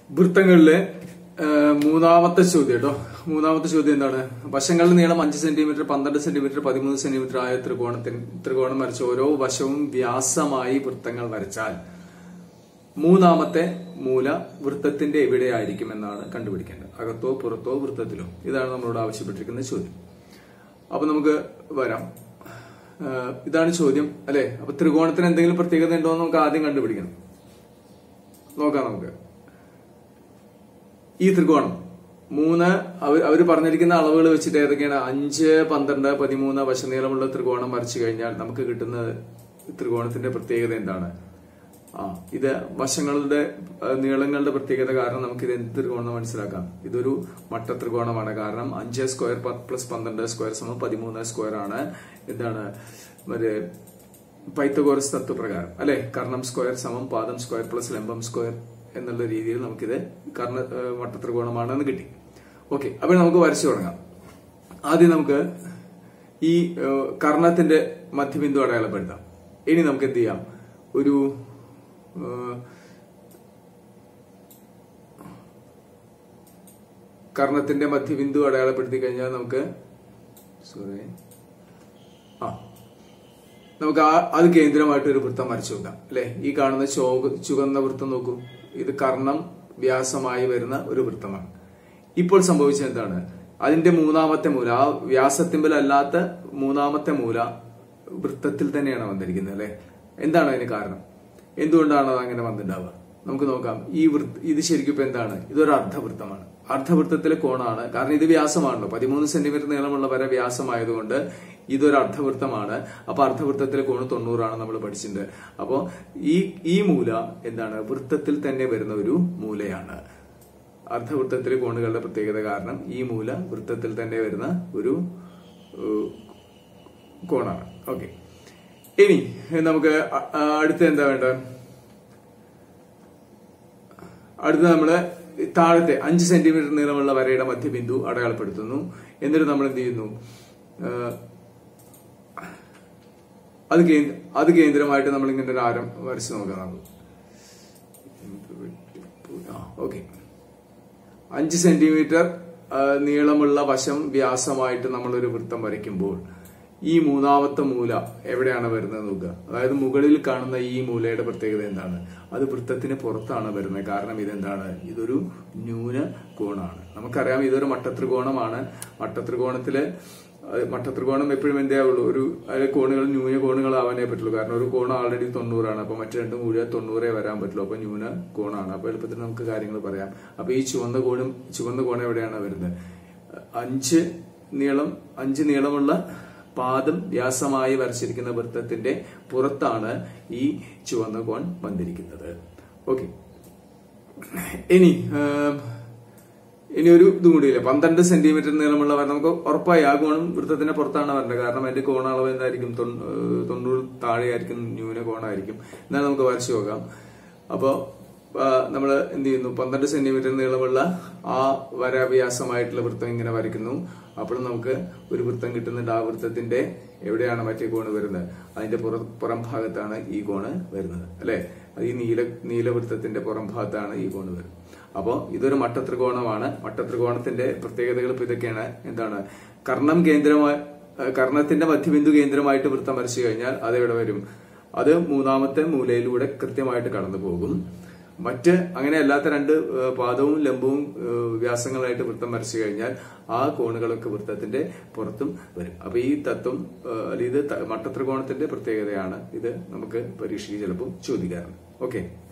വൃത്തങ്ങളിലെ ആ, മൂന്നാമത്തെ ചോദ്യം കേട്ടോ മൂന്നാമത്തെ ചോദ്യം എന്താണ് വശങ്ങളുടെ നീളം അഞ്ച് സെന്റിമീറ്റർ പന്ത്രണ്ട് സെന്റിമീറ്റർ പതിമൂന്ന് സെന്റിമീറ്റർ ആയ ത്രികോണത്തിന് ത്രികോണം വരച്ച ഓരോ വശവും വ്യാസമായി വൃത്തങ്ങൾ വരച്ചാൽ മൂന്നാമത്തെ മൂല വൃത്തത്തിന്റെ എവിടെയായിരിക്കും എന്നാണ് കണ്ടുപിടിക്കേണ്ടത് അകത്തോ പുറത്തോ വൃത്തത്തിലോ ഇതാണ് നമ്മളോട് ആവശ്യപ്പെട്ടിരിക്കുന്ന ചോദ്യം അപ്പൊ നമുക്ക് വരാം ആ, ഇതാണ് ചോദ്യം അല്ലെ അപ്പൊ ത്രികോണത്തിന് എന്തെങ്കിലും പ്രത്യേകത ഉണ്ടോ എന്ന് നമുക്ക് ആദ്യം കണ്ടുപിടിക്കണം നോക്കാം നമുക്ക് ഈ ത്രികോണം മൂന്ന് അവർ അവർ പറഞ്ഞിരിക്കുന്ന അളവുകൾ വെച്ചിട്ട് ഏതൊക്കെയാണ് അഞ്ച് പന്ത്രണ്ട് പതിമൂന്ന് വശനീളമുള്ള ത്രികോണം വരച്ചു കഴിഞ്ഞാൽ നമുക്ക് കിട്ടുന്ന ത്രികോണത്തിന്റെ പ്രത്യേകത എന്താണ് ആ ഇത് വശങ്ങളുടെ ആ, നീളങ്ങളുടെ പ്രത്യേകത കാരണം നമുക്ക് ഇത് എന്ത് ത്രികോണം മനസ്സിലാക്കാം ഇതൊരു മട്ട ത്രികോണമാണ് കാരണം അഞ്ച് സ്ക്വയർ പ്ലസ് പന്ത്രണ്ട് സ്ക്വയർ സമം പതിമൂന്ന് സ്ക്വയർ ആണ് എന്താണ് മറ്റേ പൈത്തഗോറസ് തത്വപ്രകാരം അല്ലെ കർണം സ്ക്വയർ സമം പാദം സ്ക്വയർ പ്ലസ് ലംബം സ്ക്വയർ എന്നുള്ള രീതിയിൽ നമുക്കിത് കർണ ഏഹ് വട്ടത്രികോണമാണെന്ന് കിട്ടി ഓക്കെ അപ്പൊ നമുക്ക് വരച്ചു തുടങ്ങാം ആദ്യം നമുക്ക് ഈ ഏഹ് കർണത്തിന്റെ മധ്യബിന്ദു അടയാളപ്പെടുത്താം ഇനി നമുക്ക് എന്ത് ചെയ്യാം ഒരു ഏഹ് കർണത്തിന്റെ മധ്യബിന്ദു അടയാളപ്പെടുത്തി കഴിഞ്ഞാൽ നമുക്ക് സോറി ആ നമുക്ക് ആ അത് കേന്ദ്രമായിട്ട് ഒരു വൃത്തം വരച്ചു നോക്കാം അല്ലെ ഈ കാണുന്ന ചോക ചുവന്ന വൃത്തം നോക്കൂ ഇത് കർണം വ്യാസമായി വരുന്ന ഒരു വൃത്തമാണ് ഇപ്പോൾ സംഭവിച്ചത് എന്താണ് അതിന്റെ മൂന്നാമത്തെ മൂല ആ വ്യാസത്തിമ്പലല്ലാത്ത മൂന്നാമത്തെ മൂല വൃത്തത്തിൽ തന്നെയാണ് വന്നിരിക്കുന്നത് അല്ലെ എന്താണ് അതിന് കാരണം എന്തുകൊണ്ടാണ് അത് അങ്ങനെ വന്നിട്ടുണ്ടാവുക നമുക്ക് നോക്കാം ഈ വൃത്ത ഇത് ശരിക്കും ഇപ്പൊ എന്താണ് ഇതൊരു അർദ്ധവൃത്തമാണ് അർദ്ധവൃത്തത്തിലെ കോണാണ് കാരണം ഇത് വ്യാസമാണല്ലോ പതിമൂന്ന് സെന്റിമീറ്റർ നീളമുള്ള വരെ വ്യാസമായതുകൊണ്ട് ഇതൊരു അർദ്ധവൃത്തമാണ് അപ്പൊ അർദ്ധവൃത്തത്തിലെ കോണ് തൊണ്ണൂറാണ് നമ്മൾ പഠിച്ചിട്ടുണ്ട് അപ്പോ ഈ ഈ മൂല എന്താണ് വൃത്തത്തിൽ തന്നെ വരുന്ന ഒരു മൂലയാണ് അർദ്ധവൃത്തത്തിലെ കോണുകളുടെ പ്രത്യേകത കാരണം ഈ മൂല വൃത്തത്തിൽ തന്നെ വരുന്ന ഒരു ഏഹ്, കോണാണ് ഓക്കെ ഇനി നമുക്ക് അ- ആ, അടുത്ത എന്താ വേണ്ടത് അടുത്ത നമ്മള് താഴത്തെ അഞ്ച് സെന്റിമീറ്റർ നീളമുള്ള വരയുടെ മധ്യബിന്ദു അടയാളപ്പെടുത്തുന്നു എന്നിട്ട് നമ്മൾ എന്ത് ചെയ്യുന്നു ആ, അത് കേന്ദ്ര അത് കേന്ദ്രമായിട്ട് നമ്മൾ ഇങ്ങനെ ഒരു ആരം വരച്ച് നോക്കാം നമുക്ക് ഓക്കെ അഞ്ച് സെന്റിമീറ്റർ ആ, നീളമുള്ള വശം വ്യാസമായിട്ട് നമ്മൾ ഒരു വൃത്തം വരയ്ക്കുമ്പോൾ ഈ മൂന്നാമത്തെ മൂല എവിടെയാണ് വരുന്നത് നോക്കുക അതായത് മുകളിൽ കാണുന്ന ഈ മൂലയുടെ പ്രത്യേകത എന്താണ് അത് വൃത്തത്തിന് പുറത്താണ് വരുന്നത് കാരണം ഇതെന്താണ് ഇതൊരു ന്യൂന കോണാണ് നമുക്കറിയാം ഇതൊരു മട്ടത്രികോണമാണ് മട്ടത്രികോണത്തില് അത് മട്ടത്രികോണം എപ്പോഴും എന്തേ ആവുള്ളൂ ഒരു അതിലെ കോണുകൾ ന്യൂന കോണുകളാവാനേ പറ്റുള്ളൂ കാരണം ഒരു കോൺ ആൾറെഡി തൊണ്ണൂറാണ് അപ്പൊ മറ്റു രണ്ടും കൂടിയാൽ തൊണ്ണൂറേ വരാൻ പറ്റുള്ളൂ അപ്പൊ ന്യൂന കോണാണ് അപ്പൊ എളുപ്പത്തിൽ നമുക്ക് കാര്യങ്ങൾ പറയാം അപ്പൊ ഈ ചുവന്ന കോണും ചുവന്ന കോൺ എവിടെയാണ് വരുന്നത് അഞ്ച് നീളം അഞ്ച് നീളമുള്ള പാദം വ്യാസമായി വരച്ചിരിക്കുന്ന വൃത്തത്തിന്റെ പുറത്താണ് ഈ ചുവന്ന കോൺ വന്നിരിക്കുന്നത് ഓക്കെ ഇനി ആം, ഇനി ഒരു ഇതും കൂടിയില്ല പന്ത്രണ്ട് സെന്റിമീറ്റർ നീളമുള്ള വര നമുക്ക് ഉറപ്പായി ആ കോണും വൃത്തത്തിന്റെ പുറത്താണ് വരേണ്ടത് കാരണം അതിന്റെ കോണളവ് എന്തായിരിക്കും തൊണ്ണൂ- ഏഹ് തൊണ്ണൂറ് താഴെയായിരിക്കും ന്യൂന കോണായിരിക്കും എന്നാൽ നമുക്ക് വരച്ചു നോക്കാം അപ്പോ നമ്മൾ എന്ത് ചെയ്യുന്നു പന്ത്രണ്ട് സെന്റിമീറ്റർ നീളമുള്ള ആ വര വ്യാസമായിട്ടുള്ള വൃത്തം ഇങ്ങനെ വരയ്ക്കുന്നു അപ്പോൾ നമുക്ക് ഒരു വൃത്തം കിട്ടുന്നുണ്ട് ആ വൃത്തത്തിന്റെ എവിടെയാണ് മറ്റേ കോണ് വരുന്നത് അതിന്റെ പുറ പുറം ഭാഗത്താണ് ഈ കോണ് വരുന്നത് അല്ലെ ഈ നീല നീലവൃത്തത്തിന്റെ പുറം ഭാഗത്താണ് ഈ കോണ് വരുന്നത് അപ്പോൾ ഇതൊരു മട്ടത്രികോണമാണ് മട്ടത്രികോണത്തിന്റെ പ്രത്യേകതകൾ ഇപ്പൊ ഇതൊക്കെയാണ് എന്താണ് കർണം കേന്ദ്രമായി ഏഹ് കർണത്തിന്റെ മധ്യബിന്ദു കേന്ദ്രമായിട്ട് വൃത്തം വരച്ചു കഴിഞ്ഞാൽ അത് എവിടെ വരും അത് മൂന്നാമത്തെ മൂലയിലൂടെ കൃത്യമായിട്ട് കടന്നു പോകും മറ്റ് അങ്ങനെ അല്ലാത്ത രണ്ട് ഏഹ് പാദവും ലംബവും ഏഹ് വ്യാസങ്ങളായിട്ട് വൃത്തം വരച്ചു കഴിഞ്ഞാൽ ആ കോണുകളൊക്കെ വൃത്തത്തിന്റെ പുറത്തും വരും അപ്പൊ ഈ തത്വം ഏഹ് അല്ലെങ്കിൽ ഇത് ത- മട്ടത്രികോണത്തിന്റെ പ്രത്യേകതയാണ് ഇത് നമുക്ക് പരീക്ഷയ്ക്ക് ചിലപ്പോൾ ചോദിക്കാറുണ്ട് ഓക്കെ